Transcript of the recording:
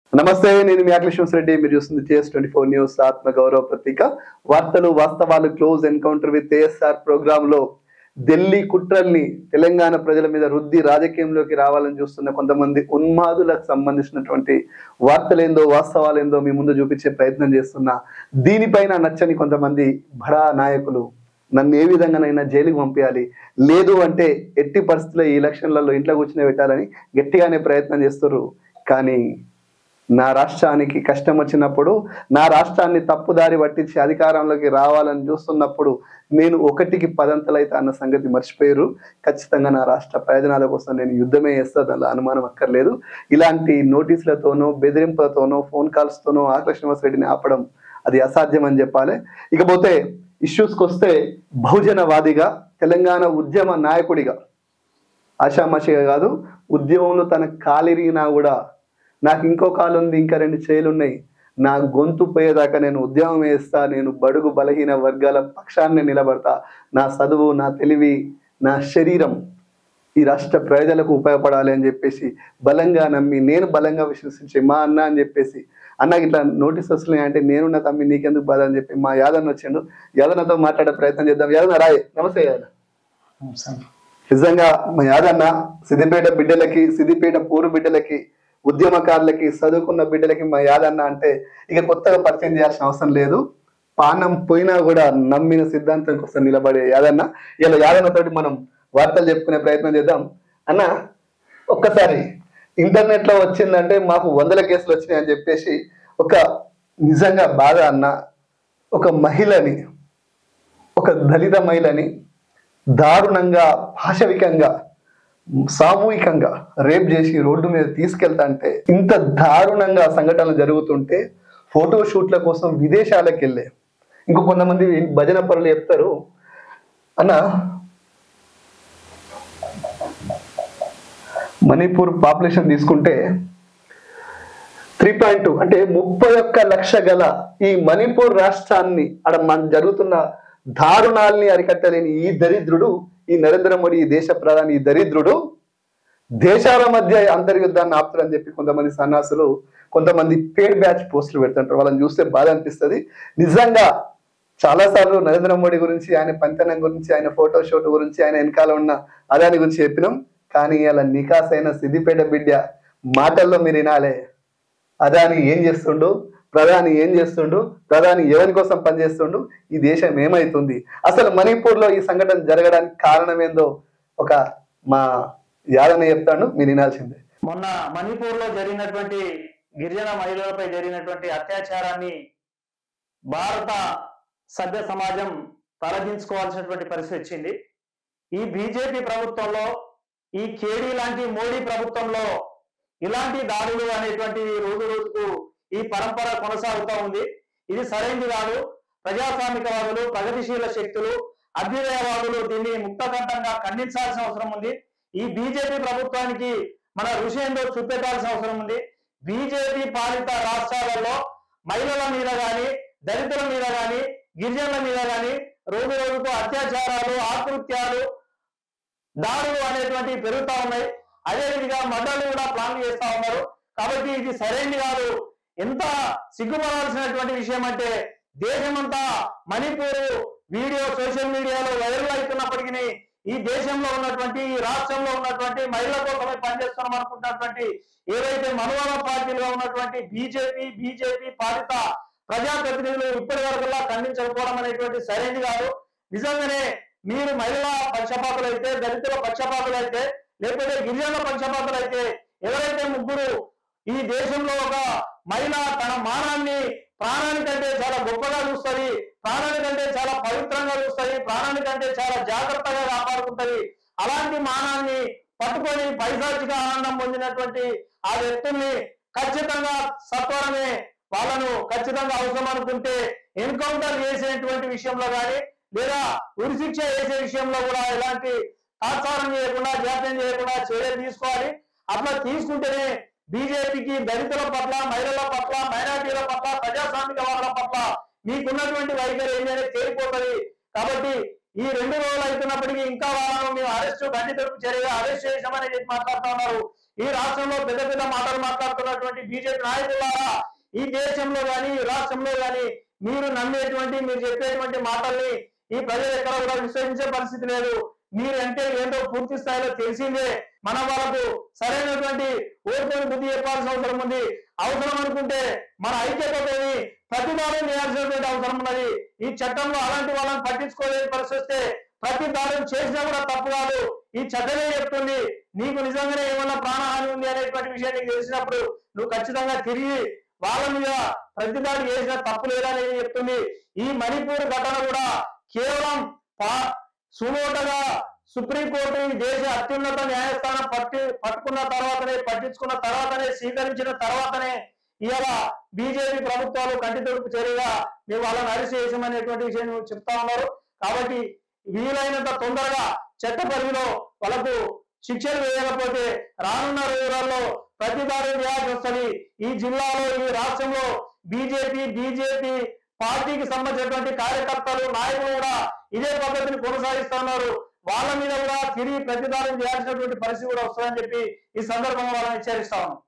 నమస్తే నేను మీ అఖిలేష్ రెడ్డి మీరు చూస్తుంది టీఎస్ ట్వంటీ ఫోర్ న్యూస్ ఆత్మ గౌరవ పత్రిక వార్తలు వాస్తవాలు close encounter with ASR programme లో ఢిల్లీ కుట్రల్ని తెలంగాణ ప్రజల మీద రుద్ది రాజకీయంలోకి రావాలని చూస్తున్న కొంతమంది ఉన్మాదులకు సంబంధించినటువంటి వార్తలేందో వాస్తవాలేందో మీ ముందు చూపించే ప్రయత్నం చేస్తున్నా దీనిపైన నచ్చని కొంతమంది బడా నాయకులు నన్ను ఏ విధంగానైనా జైలుకి పంపించాలి లేదు అంటే ఎట్టి పరిస్థితుల్లో ఈ ఎలక్షన్లలో ఇంట్లో కూర్చుని పెట్టాలని గట్టిగానే ప్రయత్నం చేస్తారు కానీ నా రాష్ట్రానికి కష్టం వచ్చినప్పుడు నా రాష్ట్రాన్ని తప్పుదారి పట్టించి అధికారంలోకి రావాలని చూస్తున్నప్పుడు నేను ఒకటికి పదంతలైతే అన్న సంగతి మర్చిపోయారు ఖచ్చితంగా నా రాష్ట్ర ప్రయోజనాల కోసం నేను యుద్ధమే చేస్తా దానిలో అనుమానం అక్కర్లేదు ఇలాంటి నోటీసులతోనో బెదిరింపులతోనో ఫోన్ కాల్స్తోనో ఆకర్షణ రెడ్డిని ఆపడం అది అసాధ్యం అని చెప్పాలి ఇకపోతే ఇష్యూస్కి వస్తే బహుజనవాదిగా తెలంగాణ ఉద్యమ నాయకుడిగా ఆషామాషిగా కాదు ఉద్యమంలో తన కాలిరిగినా కూడా నాకు ఇంకో కాలు ఉంది ఇంకా రెండు చేతులు ఉన్నాయి నా గొంతు పోయేదాకా నేను ఉద్యమం వేస్తా నేను బడుగు బలహీన వర్గాల పక్షాన్ని నిలబడతా నా చదువు నా తెలివి నా శరీరం ఈ రాష్ట్ర ప్రజలకు ఉపయోగపడాలి అని చెప్పేసి బలంగా నమ్మి నేను బలంగా విశ్వసించి మా అన్న అని చెప్పేసి అన్నకి ఇట్లా నోటీస్ వస్తున్నాయి అంటే నేనున్న తమ్మి నీకెందుకు బాధ అని చెప్పి మా యాదన్న వచ్చిండు యాదన్నతో మాట్లాడే ప్రయత్నం చేద్దాం యాదన్న రాయ్ నమస్తే యాదన్న నిజంగా మా యాదన్న సిద్దిపేట బిడ్డలకి సిద్దిపేట పూరు బిడ్డలకి ఉద్యమకారులకి చదువుకున్న బిడ్డలకి మా యాదన్న అంటే ఇక కొత్తగా పరిచయం చేయాల్సిన అవసరం లేదు పానం పోయినా కూడా నమ్మిన సిద్ధాంతం కోసం నిలబడే యాదన్న ఇలా యాదన్న తోటి మనం వార్తలు చెప్పుకునే ప్రయత్నం చేద్దాం అన్న ఒక్కసారి ఇంటర్నెట్ లో వచ్చిందంటే మాకు వందల కేసులు వచ్చినాయి అని చెప్పేసి ఒక నిజంగా బాధ అన్న ఒక మహిళని ఒక దళిత మహిళని దారుణంగా భాషవికంగా సామూహికంగా రేప్ చేసి రోడ్డు మీద తీసుకెళ్తా అంటే ఇంత దారుణంగా సంఘటనలు జరుగుతుంటే ఫోటో షూట్ల కోసం విదేశాలకు వెళ్ళే ఇంకో కొంతమంది భజన పరులు చెప్తారు అన్న మణిపూర్ పాపులేషన్ తీసుకుంటే త్రీ పాయింట్ టూ అంటే ముప్పై ఒక్క లక్ష గల ఈ మణిపూర్ రాష్ట్రాన్ని అక్కడ మన జరుగుతున్న దారుణాల్ని అరికట్టలేని ఈ దరిద్రుడు ఈ నరేంద్ర మోడీ ఈ దేశ ప్రధాని ఈ దరిద్రుడు దేశాల మధ్య అంతర్యుద్ధాన్ని ఆపుతారని చెప్పి కొంతమంది సన్యాసులు కొంతమంది పేడ్ బ్యాచ్ పోస్టులు పెడుతుంటారు వాళ్ళని చూస్తే బాధ అనిపిస్తుంది నిజంగా చాలాసార్లు నరేంద్ర మోడీ గురించి ఆయన పంతనం గురించి ఆయన ఫోటో షూట్ గురించి ఆయన వెనకాల ఉన్న అదాని గురించి చెప్పినాం కానీ అలా నికాస్ అయిన సిద్దిపేట బిడ్డ మాటల్లో మీరు వినాలే అదాని ఏం చేస్తుండు ప్రధాని ఏం చేస్తుండు ప్రధాని ఎవరి కోసం పనిచేస్తుండు ఈ దేశం ఏమైతుంది అసలు మణిపూర్ లో ఈ సంఘటన జరగడానికి కారణం ఏందో ఒక మా యాదన చెప్తాడు మీరు వినాల్సిందే మొన్న మణిపూర్ లో జరిగినటువంటి గిరిజన మహిళలపై జరిగినటువంటి అత్యాచారాన్ని భారత సభ్య సమాజం తలదించుకోవాల్సినటువంటి పరిస్థితి వచ్చింది ఈ బీజేపీ ప్రభుత్వంలో ఈ కేడీ లాంటి మోడీ ప్రభుత్వంలో ఇలాంటి దాడులు అనేటువంటివి రోజు రోజుకు ఈ పరంపర కొనసాగుతూ ఉంది ఇది సరైనది కాదు ప్రజాస్వామికవాదులు ప్రగతిశీల శక్తులు అభ్యుదయవాదులు దీన్ని ముక్తకంఠంగా ఖండించాల్సిన అవసరం ఉంది ఈ బీజేపీ ప్రభుత్వానికి మన ఋషి ఏందో చూపెట్టాల్సిన అవసరం ఉంది బీజేపీ పాలిత రాష్ట్రాలలో మహిళల మీద గాని దళితుల మీద గాని గిరిజనుల మీద గాని రోజు రోజుకు అత్యాచారాలు ఆకృత్యాలు దాడులు అనేటువంటివి పెరుగుతా ఉన్నాయి అదేవిధంగా మర్డర్లు కూడా ప్లాన్ చేస్తా ఉన్నారు కాబట్టి ఇది సరైనది కాదు ఎంత సిగ్గుపడాల్సినటువంటి విషయం అంటే దేశమంతా మణిపూర్ వీడియో సోషల్ మీడియాలో వైరల్ అవుతున్నప్పటికీ ఈ దేశంలో ఉన్నటువంటి ఈ రాష్ట్రంలో ఉన్నటువంటి మహిళల కోసమే పనిచేస్తున్నాం అనుకుంటున్నటువంటి ఏవైతే మనువాద పార్టీలుగా ఉన్నటువంటి బీజేపీ బీజేపీ పాలిత ప్రజాప్రతినిధులు ఇప్పటి వరకులా ఖండించకపోవడం అనేటువంటి సరైనది కాదు నిజంగానే మీరు మహిళల పక్షపాతులైతే దళితుల పక్షపాతులైతే లేకపోతే గిరిజనుల పక్షపాతులైతే ఎవరైతే ముగ్గురు ఈ దేశంలో ఒక మహిళ తన మానాన్ని ప్రాణానికంటే చాలా గొప్పగా చూస్తుంది ప్రాణానికంటే చాలా పవిత్రంగా చూస్తుంది ప్రాణానికంటే చాలా జాగ్రత్తగా కాపాడుకుంటది అలాంటి మానాన్ని పట్టుకొని పైశాచిక ఆనందం పొందినటువంటి ఆ వ్యక్తుల్ని ఖచ్చితంగా సత్వరమే వాళ్ళను ఖచ్చితంగా అవసరం అనుకుంటే ఎన్కౌంటర్ చేసేటువంటి విషయంలో కానీ లేదా ఉరిశిక్ష వేసే విషయంలో కూడా ఎలాంటి తాత్సారం చేయకుండా జాప్యం చేయకుండా చర్యలు తీసుకోవాలి అట్లా తీసుకుంటేనే బీజేపీకి దళితుల పట్ల మహిళల పట్ల మైనార్టీల పట్ల ప్రజాస్వామికవాదుల పట్ల మీకున్నటువంటి వైఖరి ఏంటనే తేలిపోతుంది కాబట్టి ఈ రెండు రోజులు అవుతున్నప్పటికీ ఇంకా వాళ్ళను మేము అరెస్ట్ బండి తరపు చర్యగా అరెస్ట్ చేసామని చెప్పి మాట్లాడుతా ఉన్నారు ఈ రాష్ట్రంలో పెద్ద పెద్ద మాటలు మాట్లాడుతున్నటువంటి బీజేపీ నాయకులారా ఈ దేశంలో గాని ఈ రాష్ట్రంలో గాని మీరు నమ్మేటువంటి మీరు చెప్పేటువంటి మాటల్ని ఈ ప్రజలు ఎక్కడ కూడా విశ్వసించే పరిస్థితి లేదు మీరు అంటే ఏంటో పూర్తి స్థాయిలో తెలిసిందే మన వాళ్ళకు సరైనటువంటి ఓటుని బుద్ధి చెప్పాల్సిన అవసరం ఉంది అవసరం అనుకుంటే మన ఐక్యతతోని ప్రతిదానం చేయాల్సినటువంటి అవసరం ఉన్నది ఈ చట్టంలో అలాంటి వాళ్ళని పట్టించుకోలేని పరిస్థితి వస్తే ప్రతి దాడులు చేసినా కూడా తప్పు కాదు ఈ చట్టమే చెప్తుంది నీకు నిజంగానే ఏమన్నా ప్రాణహాని ఉంది అనేటువంటి విషయం నీకు తెలిసినప్పుడు నువ్వు ఖచ్చితంగా తిరిగి వాళ్ళ మీద ప్రతిదాడి చేసిన తప్పు లేదనేది చెప్తుంది ఈ మణిపూర్ ఘటన కూడా కేవలం పా- సుమోటగా సుప్రీంకోర్టు ఈ దేశ అత్యున్నత న్యాయస్థానం పట్టి పట్టుకున్న తర్వాతనే పట్టించుకున్న తర్వాతనే స్వీకరించిన తర్వాతనే ఇవాళ బీజేపీ ప్రభుత్వాలు కంటి తొడుపు చర్యగా మేము వాళ్ళని అరెస్ట్ చేసామనేటువంటి విషయం చెప్తా ఉన్నారు కాబట్టి వీలైనంత తొందరగా చట్ట పరిధిలో వాళ్ళకు శిక్షలు వేయకపోతే రానున్న రోజులలో ప్రతిదాడి చేయాల్సి వస్తుంది ఈ జిల్లాలో ఈ రాష్ట్రంలో బీజేపీ బీజేపీ పార్టీకి సంబంధించినటువంటి కార్యకర్తలు నాయకులు కూడా ఇదే పద్ధతిని కొనసాగిస్తున్నారు వాళ్ళ మీద కూడా తిరిగి ప్రతిదాడి చేయాల్సినటువంటి పరిస్థితి కూడా వస్తుందని చెప్పి ఈ సందర్భంగా వాళ్ళని హెచ్చరిస్తా ఉన్నాం